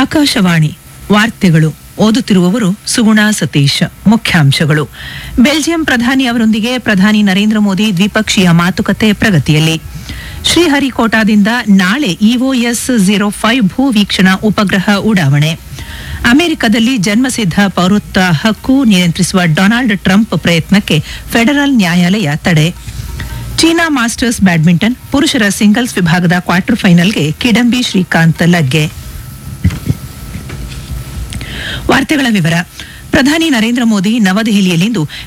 ಆಕಾಶವಾಣಿ ವಾರ್ತೆಗಳು ಓದುತ್ತಿರುವವರು ಸುಗುಣ ಸತೀಶ್ ಮುಖ್ಯಾಂಶಗಳು ಬೆಲ್ಜಿಯಂ ಪ್ರಧಾನಿ ಅವರೊಂದಿಗೆ ಪ್ರಧಾನಿ ನರೇಂದ್ರ ಮೋದಿ ದ್ವಿಪಕ್ಷೀಯ ಮಾತುಕತೆ ಪ್ರಗತಿಯಲ್ಲಿ ಶ್ರೀಹರಿಕೋಟಾದಿಂದ ನಾಳೆ ಇಒಎಸ್ ಝೀರೋ ಫೈವ್ ಭೂ ವೀಕ್ಷಣಾ ಉಪಗ್ರಹ ಉಡಾವಣೆ ಅಮೆರಿಕದಲ್ಲಿ ಜನ್ಮಸಿದ್ಧ ಪೌರತ್ವ ಹಕ್ಕು ನಿಯಂತ್ರಿಸುವ ಡೊನಾಲ್ಡ್ ಟ್ರಂಪ್ ಪ್ರಯತ್ನಕ್ಕೆ ಫೆಡರಲ್ ನ್ಯಾಯಾಲಯ ತಡೆ ಚೀನಾ ಮಾಸ್ಟರ್ಸ್ ಬ್ಯಾಡ್ಮಿಂಟನ್ ಪುರುಷರ ಸಿಂಗಲ್ಸ್ ವಿಭಾಗದ ಕ್ವಾರ್ಟರ್ ಫೈನಲ್ಗೆ ಕಿಡಂಬಿ ಶ್ರೀಕಾಂತ್ ಲಗ್ಗೆ ವಾರ್ತೆಗಳ ವಿವರ ಪ್ರಧಾನಿ ನರೇಂದ್ರ ಮೋದಿ ನವದೆಹಲಿಯಲ್ಲಿಂದು